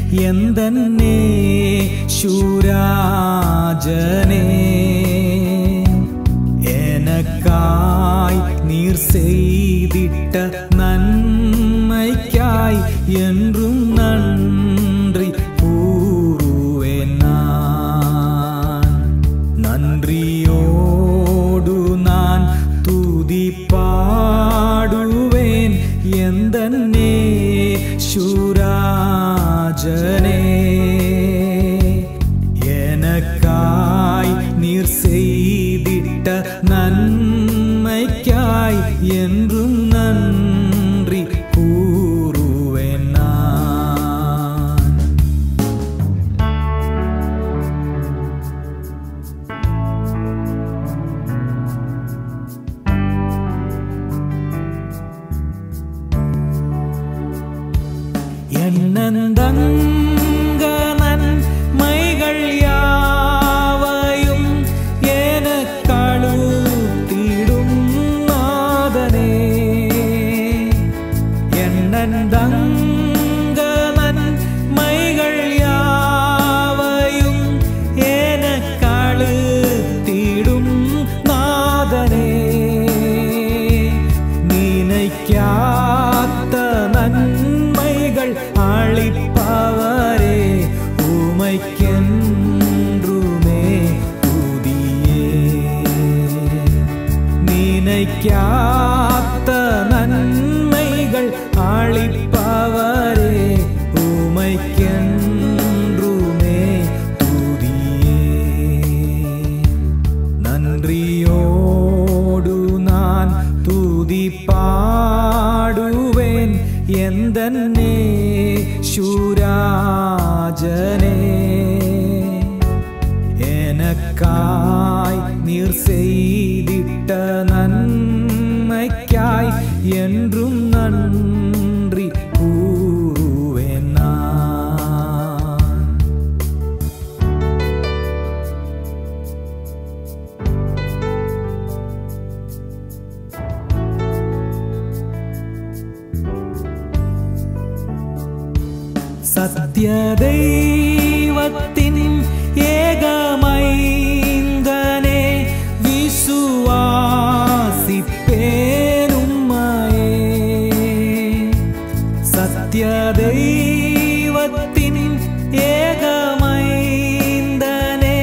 എന്തെന്നെ ശൂരാജനേ എനക്കായി നീർ ചെയ്തിട്ട നന്മയ്ക്കായി என்றும் നன்றി കൂറുവേൻ ഞാൻ നന്ദിയോടു ഞാൻ തുതി പാടുവേൻ എന്തെന്നെ ശൂരാജനേ എനക്കായി നീർ ചെയ്തിട്ട നന്മയ്ക്കായി என்றுം നന്ദി കൂറുവേൻ ഞാൻ എന്നന്തങ്കനൻ മൈകൾ യാവയും എനക്കളുത്തിടും നാദനേ എന്നന്തങ്കനൻ മൈകൾ യാവയും എനക്കളുത്തിടും നാദനേ നിനയ്ക്കാത്ത നന്മൈകൾ അളിപ്പവരെ ഉമയ്ക്കെன்றுമേ തുതിയേ നിനയ്ക്കാത്ത നന്മൈകൾ അളിപ്പവരെ ഉമയ്ക്കെன்றுമേ തുതിയേ നന്ദിയോടു ഞാൻ തുതി പാടുവേൻ എന്തെന്നെ ശൂരാജനേ എനക്കായി നീർ ചെയ്തിട്ട നന്മയ്ക്കായി என்றுം നന്ദി കൂറുവേൻ ഞാൻ സത്യദൈവത്തിൻ ഏകമൈന്ദനെ വിശ്വാസിപ്പേനുമ്മയേ സത്യദൈവത്തിൻ ഏകമൈന്ദനെ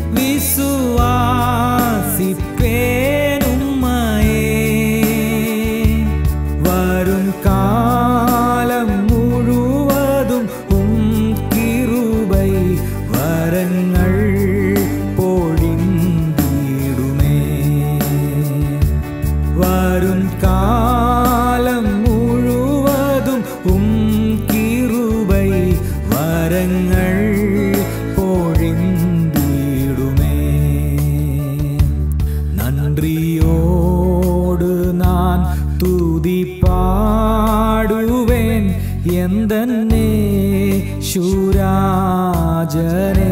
വിശ്വാസിപ്പേനുമ്മയേ വരും കാലം മുഴുവതും ഉം കിരുബൈ വരങ്ങൾ പൊഴിന്തിടുമേ വരും കാലം മുഴുവതും ഉം കിരുബൈ വരങ്ങൾ പൊഴിന്തിടുമേ നന്ദിയോട് ഞാൻ തുതി പാടുവേൻ എന്തെന്നെ ശൂരാജനേ